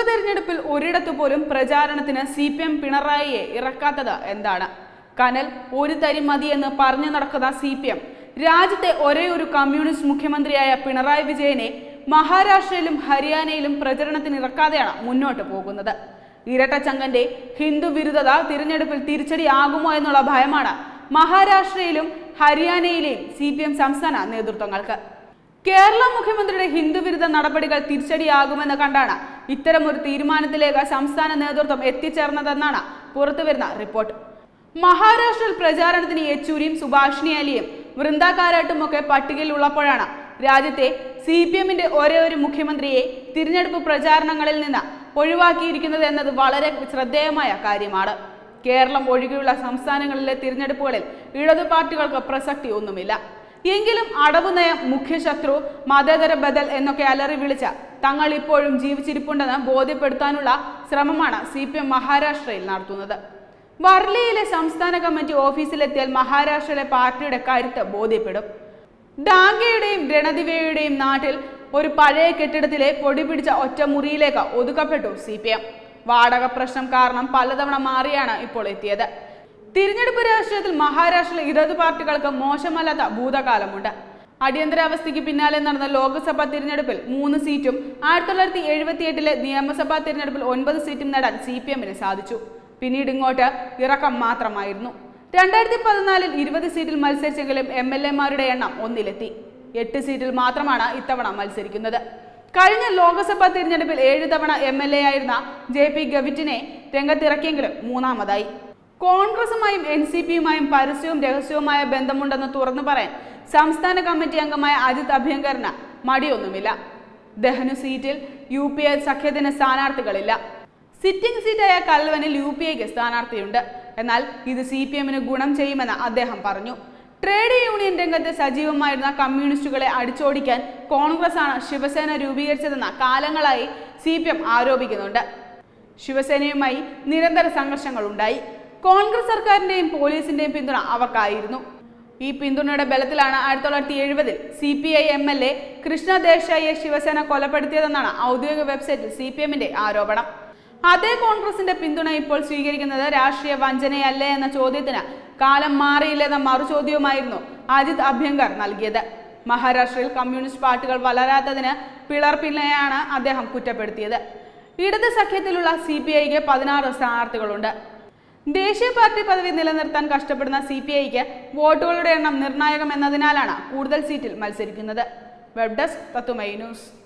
ഉപതെരഞ്ഞെടുപ്പിൽ ഒരിടത്തു പോലും പ്രചാരണത്തിന് സി പി എം പിണറായിയെ ഇറക്കാത്തത് എന്താണ് കനൽ ഒരു തരി മതി എന്ന് പറഞ്ഞു നടക്കുന്ന സി പി എം രാജ്യത്തെ ഒരേ ഒരു കമ്മ്യൂണിസ്റ്റ് മുഖ്യമന്ത്രിയായ പിണറായി വിജയനെ മഹാരാഷ്ട്രയിലും ഹരിയാനയിലും പ്രചരണത്തിന് ഇറക്കാതെയാണ് മുന്നോട്ട് പോകുന്നത് ഇരട്ടച്ചങ്കന്റെ ഹിന്ദു വിരുദ്ധത തിരഞ്ഞെടുപ്പിൽ തിരിച്ചടിയാകുമോ എന്നുള്ള ഭയമാണ് മഹാരാഷ്ട്രയിലും ഹരിയാനയിലെയും സി പി എം സംസ്ഥാന നേതൃത്വങ്ങൾക്ക് കേരള മുഖ്യമന്ത്രിയുടെ ഹിന്ദുവിരുദ്ധ നടപടികൾ തിരിച്ചടിയാകുമെന്ന് കണ്ടാണ് ഇത്തരമൊരു തീരുമാനത്തിലേക്ക് സംസ്ഥാന നേതൃത്വം എത്തിച്ചേർന്നതെന്നാണ് പുറത്തുവരുന്ന റിപ്പോർട്ട് മഹാരാഷ്ട്രയിൽ പ്രചാരണത്തിന് യെച്ചൂരിയും സുഭാഷിണി അലിയും വൃന്ദ കാരാട്ടും ഒക്കെ പട്ടികയിൽ ഉള്ളപ്പോഴാണ് രാജ്യത്തെ സി പി എമ്മിന്റെ ഒരേ ഒരു മുഖ്യമന്ത്രിയെ തിരഞ്ഞെടുപ്പ് പ്രചാരണങ്ങളിൽ നിന്ന് ഒഴിവാക്കിയിരിക്കുന്നത് എന്നത് വളരെ ശ്രദ്ധേയമായ കാര്യമാണ് കേരളം ഒഴികെയുള്ള സംസ്ഥാനങ്ങളിലെ തിരഞ്ഞെടുപ്പുകളിൽ ഇടതു പാർട്ടികൾക്ക് പ്രസക്തി ഒന്നുമില്ല എങ്കിലും അടവ് നയം മുഖ്യശത്രു മതേതര ബദൽ എന്നൊക്കെ അലറി വിളിച്ച തങ്ങൾ ഇപ്പോഴും ജീവിച്ചിരിപ്പുണ്ടെന്ന് ബോധ്യപ്പെടുത്താനുള്ള ശ്രമമാണ് സി പി എം മഹാരാഷ്ട്രയിൽ നടത്തുന്നത് വർലിയിലെ സംസ്ഥാന കമ്മിറ്റി ഓഫീസിലെത്തിയാൽ മഹാരാഷ്ട്രയിലെ പാർട്ടിയുടെ കരുത്ത് ബോധ്യപ്പെടും ഡാംഗയുടെയും രണദിവയുടെയും നാട്ടിൽ ഒരു പഴയ കെട്ടിടത്തിലെ പൊടി പിടിച്ച ഒറ്റ മുറിയിലേക്ക് ഒതുക്കപ്പെട്ടു സി പി എം വാടക പ്രശ്നം കാരണം പലതവണ മാറിയാണ് ഇപ്പോൾ എത്തിയത് തിരഞ്ഞെടുപ്പ് രാഷ്ട്രീയത്തിൽ മഹാരാഷ്ട്രയിലെ ഇടതു പാർട്ടികൾക്ക് മോശമല്ലാത്ത ഭൂതകാലമുണ്ട് അടിയന്തരാവസ്ഥയ്ക്ക് പിന്നാലെ നടന്ന ലോക്സഭാ തിരഞ്ഞെടുപ്പിൽ മൂന്ന് സീറ്റും ആയിരത്തി തൊള്ളായിരത്തി എഴുപത്തി എട്ടിലെ നിയമസഭാ തിരഞ്ഞെടുപ്പിൽ ഒൻപത് സീറ്റും നേടാൻ സി പി എമ്മിന് സാധിച്ചു പിന്നീട് ഇങ്ങോട്ട് ഇറക്കം മാത്രമായിരുന്നു രണ്ടായിരത്തി പതിനാലിൽ ഇരുപത് സീറ്റിൽ മത്സരിച്ചെങ്കിലും എം എൽ എമാരുടെ എണ്ണം ഒന്നിലെത്തി എട്ട് സീറ്റിൽ മാത്രമാണ് ഇത്തവണ മത്സരിക്കുന്നത് കഴിഞ്ഞ ലോക്സഭാ തിരഞ്ഞെടുപ്പിൽ ഏഴ് തവണ എം എൽ എ ആയിരുന്ന ജെ പി ഗവിറ്റിനെ രംഗത്തിറക്കിയെങ്കിലും മൂന്നാമതായി കോൺഗ്രസുമായും എൻ സി പിയുമായും പരസ്യവും രഹസ്യവുമായ ബന്ധമുണ്ടെന്ന് തുറന്നു പറയാൻ സംസ്ഥാന കമ്മിറ്റി അംഗമായ അജിത് അഭ്യങ്കറിന് മടിയൊന്നുമില്ല ദഹനു സീറ്റിൽ യു പി എ സഖ്യത്തിന് സ്ഥാനാർത്ഥികളില്ല സിറ്റിംഗ് സീറ്റായ കൽവനിൽ യു പി എക്ക് സ്ഥാനാർത്ഥിയുണ്ട് എന്നാൽ ഇത് സി പി എമ്മിന് ഗുണം ചെയ്യുമെന്ന് അദ്ദേഹം പറഞ്ഞു ട്രേഡ് യൂണിയൻ രംഗത്ത് സജീവമായിരുന്ന കമ്മ്യൂണിസ്റ്റുകളെ അടിച്ചോടിക്കാൻ കോൺഗ്രസ് ആണ് ശിവസേന രൂപീകരിച്ചതെന്ന കാലങ്ങളായി സി പി എം ആരോപിക്കുന്നുണ്ട് ശിവസേനയുമായി നിരന്തര സംഘർഷങ്ങൾ ഉണ്ടായി കോൺഗ്രസ് സർക്കാരിന്റെയും പോലീസിന്റെയും പിന്തുണ അവർക്കായിരുന്നു ഈ പിന്തുണയുടെ ബലത്തിലാണ് ആയിരത്തി തൊള്ളായിരത്തി എഴുപതിൽ C P I M L A Krishna ദേശായിയെ ശിവസേന കൊലപ്പെടുത്തിയതെന്നാണ് ഔദ്യോഗിക വെബ്സൈറ്റിൽ സി പി എമ്മിന്റെ ആരോപണം അതേ കോൺഗ്രസിന്റെ പിന്തുണ ഇപ്പോൾ സ്വീകരിക്കുന്നത് രാഷ്ട്രീയ വഞ്ചനയല്ലേ എന്ന ചോദ്യത്തിന് കാലം മാറിയില്ലെന്ന മറുചോദ്യവുമായിരുന്നു അജിത് അഭ്യങ്കർ നൽകിയത് മഹാരാഷ്ട്രയിൽ കമ്മ്യൂണിസ്റ്റ് പാർട്ടികൾ വളരാത്തതിന് പിളർപ്പിനെയാണ് അദ്ദേഹം കുറ്റപ്പെടുത്തിയത് ഇടത് സഖ്യത്തിലുള്ള സി പി ഐക്ക് പതിനാറ് സ്ഥാനാർത്ഥികളുണ്ട് ദേശീയ പാർട്ടി പദവി നിലനിർത്താൻ കഷ്ടപ്പെടുന്ന സി പി ഐക്ക് വോട്ടുകളുടെ എണ്ണം നിർണായകമെന്നതിനാലാണ് കൂടുതൽ സീറ്റിൽ മത്സരിക്കുന്നത് വെബ് ഡെസ്ക് തത്തുമൈ ന്യൂസ്